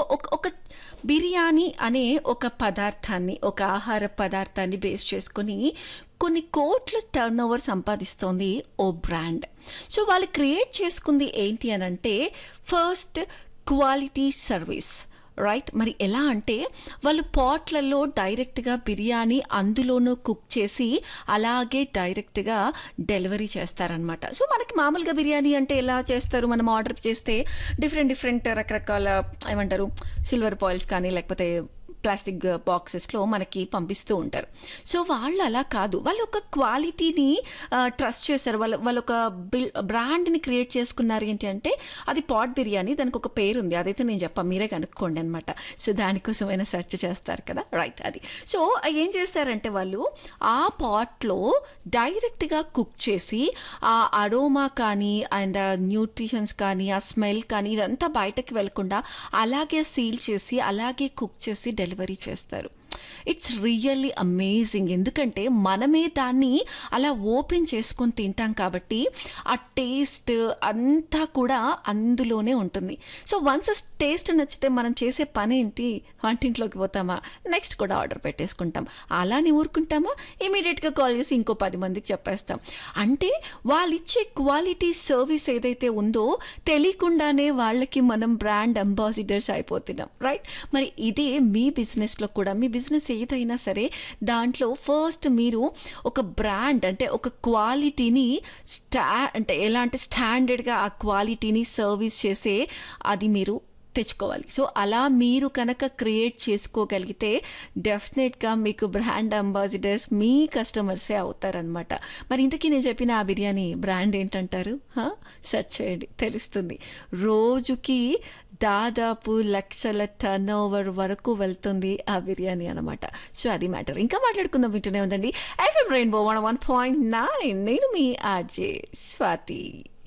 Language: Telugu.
ఒక ఒక బిర్యానీ అనే ఒక పదార్థాన్ని ఒక ఆహార పదార్థాన్ని బేస్ చేసుకొని కొన్ని కోట్ల టర్న్ ఓవర్ సంపాదిస్తోంది ఓ బ్రాండ్ సో వాళ్ళు క్రియేట్ చేసుకుంది ఏంటి అని అంటే ఫస్ట్ క్వాలిటీ సర్వీస్ రైట్ మరి ఎలా అంటే వాళ్ళు పాట్లలో డైరెక్ట్గా బిర్యానీ అందులోనూ కుక్ చేసి అలాగే డైరెక్ట్గా డెలివరీ చేస్తారనమాట సో మనకి మామూలుగా బిర్యానీ అంటే ఎలా చేస్తారు మనం ఆర్డర్ చేస్తే డిఫరెంట్ డిఫరెంట్ రకరకాల ఏమంటారు సిల్వర్ పాయిల్స్ కానీ లేకపోతే ప్లాస్టిక్ బాక్సెస్లో మనకి పంపిస్తూ ఉంటారు సో వాళ్ళు అలా కాదు వాళ్ళు ఒక క్వాలిటీని ట్రస్ట్ చేశారు వాళ్ళు వాళ్ళు ఒక బిల్ బ్రాండ్ని క్రియేట్ చేసుకున్నారు ఏంటి అంటే అది పాట్ బిర్యానీ దానికి ఒక పేరు ఉంది అదైతే నేను చెప్పా మీరే కనుక్కోండి అనమాట సో దానికోసమైనా సెర్చ్ చేస్తారు కదా రైట్ అది సో ఏం చేస్తారంటే వాళ్ళు ఆ పాట్లో డైరెక్ట్గా కుక్ చేసి ఆ అరోమా కానీ అండ్ న్యూట్రిషన్స్ కానీ ఆ స్మెల్ కానీ ఇదంతా బయటకు వెళ్లకుండా అలాగే సీల్ చేసి అలాగే కుక్ చేసి డెలివరీ చేస్తారు ఇట్స్ రియల్లీ అమేజింగ్ ఎందుకంటే మనమే దాన్ని అలా ఓపెన్ చేసుకొని తింటాం కాబట్టి ఆ టేస్ట్ అంతా కూడా అందులోనే ఉంటుంది సో వన్స్ టేస్ట్ నచ్చితే మనం చేసే పని ఏంటి వంటింట్లోకి పోతామా నెక్స్ట్ కూడా ఆర్డర్ పెట్టేసుకుంటాం అలానే ఊరుకుంటామా ఇమీడియట్గా కాల్ చేసి ఇంకో పది మందికి చెప్పేస్తాం అంటే వాళ్ళు ఇచ్చే క్వాలిటీ సర్వీస్ ఏదైతే ఉందో తెలియకుండానే వాళ్ళకి మనం బ్రాండ్ అంబాసిడర్స్ అయిపోతున్నాం రైట్ మరి ఇదే మీ బిజినెస్లో కూడా మీ బిజినెస్ ఏదైనా సరే దాంట్లో ఫస్ట్ మీరు ఒక బ్రాండ్ అంటే ఒక క్వాలిటీని స్టా అంటే ఎలా అంటే స్టాండర్డ్గా ఆ క్వాలిటీని సర్వీస్ చేసే అది మీరు తెచ్చుకోవాలి సో అలా మీరు కనుక క్రియేట్ చేసుకోగలిగితే డెఫినెట్గా మీకు బ్రాండ్ అంబాసిడర్స్ మీ కస్టమర్సే అవుతారనమాట మరి ఇంతకీ నేను చెప్పిన ఆ బిర్యానీ బ్రాండ్ ఏంటంటారు సెర్చ్ చేయండి తెలుస్తుంది రోజుకి దాదాపు లక్షల టర్న్ ఓవర్ వరకు వెళ్తుంది ఆ బిర్యానీ అనమాట సో అది మ్యాటర్ ఇంకా మాట్లాడుకుందాం వింటూనే ఉండండి FM Rainbow one one point nine నేను మీ ఆర్జే స్వాతి